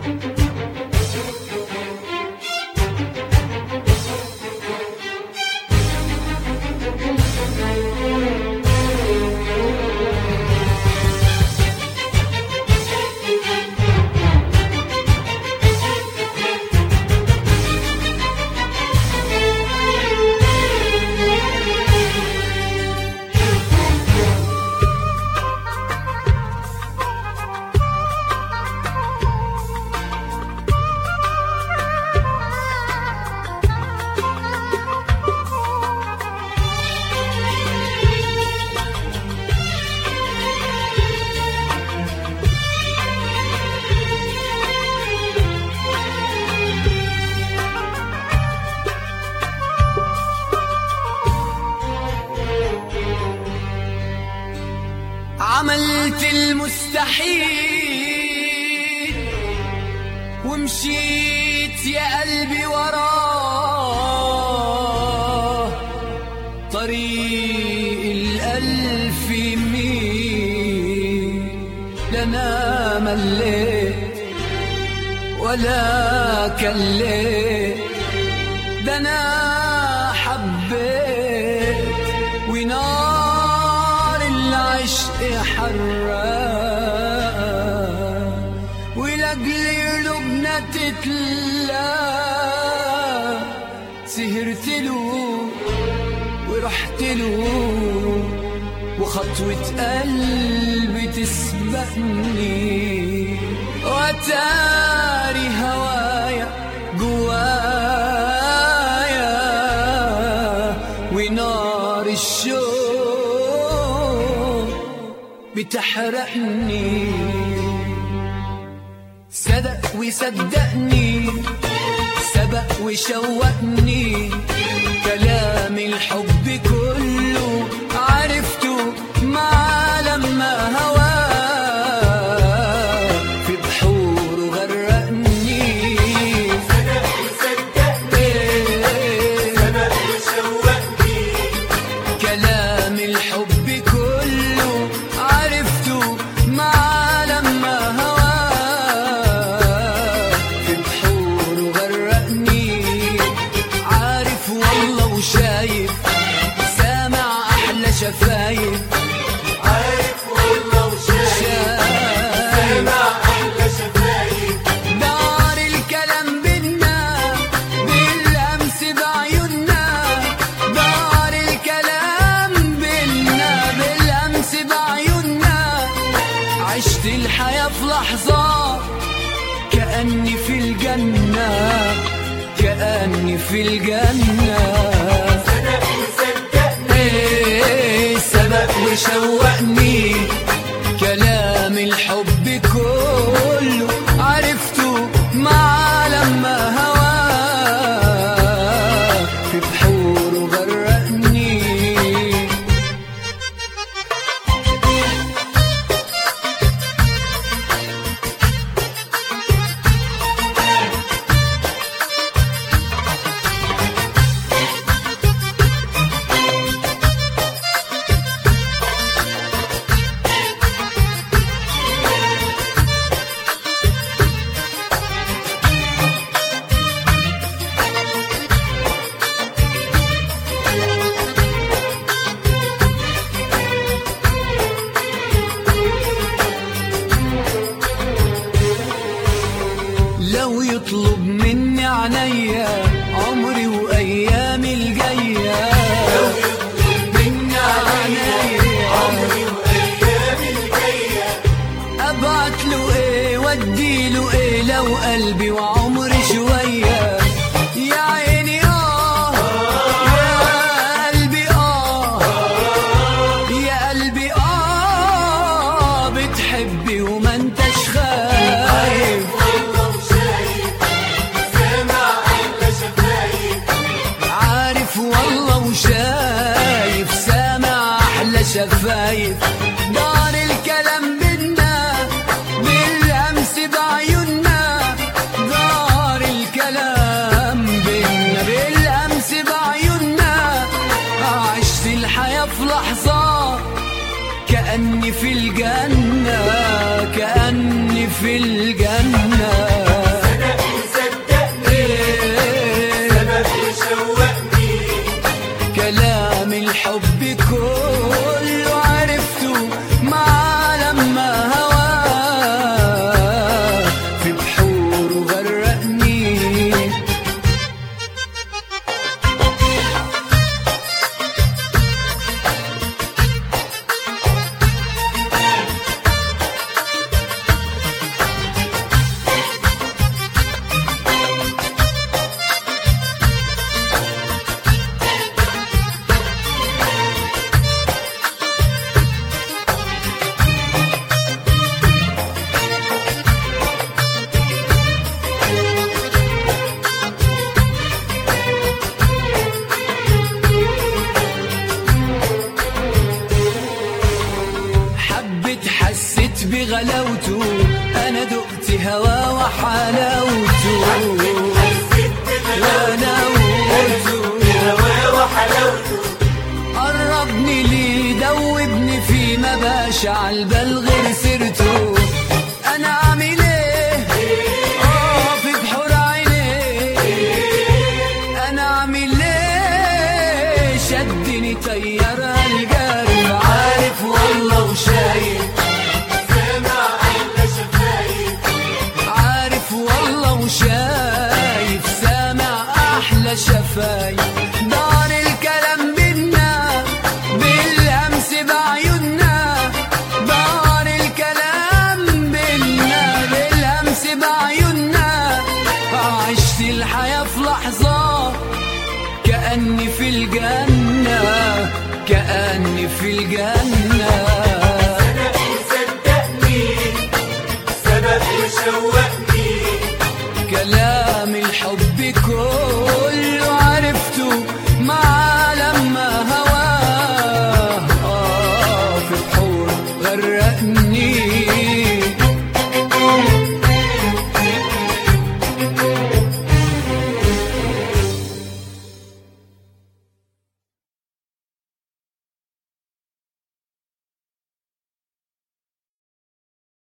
عملت المستحيل ومشيت يا قلبي وراه طريق الألف ميل لنا مليت ولا كليت ده أنا حبيت ونار العشق حرام ولأجل قلوبنا تتلا سهرت له ورحت له وخطوة قلبي تسبقني وتاري هوايا جوايا ونار الشوق بتحرقني صدق وصدقني سبق وشوقني كلام الحب كله عرفته مع لما هواه في بحور غرقني كلام الحب كله عرفته مع لما هواه في بحور غرقني عارف والله وشايف سامع احلى شفايف عارف والله وشايف سامع احلى شفايف دار الكلام بينا بالامس بعيوننا دار الكلام بينا بالامس بعيوننا عشت الحياة في لحظة كأني في الجنة كأني في الجنة صدق وصدقني إيه سبق وشوقني كلام الحب كله عرفته مع لما هواه في بحور غرقني لو يطلب مني عينيا عمري وايامي الجايه لو يطلب مني عينيا عمري وايامي الجايه ابعت له ايه وادي له ايه لو قلبي وعمري شويه يا عيني اه يا قلبي اه يا قلبي اه بتحبي وما انتش خايف والله وشايف سامع احلى شفايف عارف والله وشايف سامع احلى شفايف دار الكلام بينا بالامس بعيوننا دار الكلام حلاوته حسيت غلاوته بهواه وحلاوته قربني ليه دوبني فيه ما باش عالبال غير سيرته انا عامل ايه اه في بحور عينيه انا عامل ايه شدني طيارة القلب عارف والله وشايف سامع أحلى شفايف عارف والله وشايف سامع احلى شفايف دار الكلام بينا بالامس بعيوننا دار الكلام بينا بالامس بعيوننا عشت الحياة في لحظة كأني في الجنة كأني في الجنة سبق وصدقني سبق وشوقني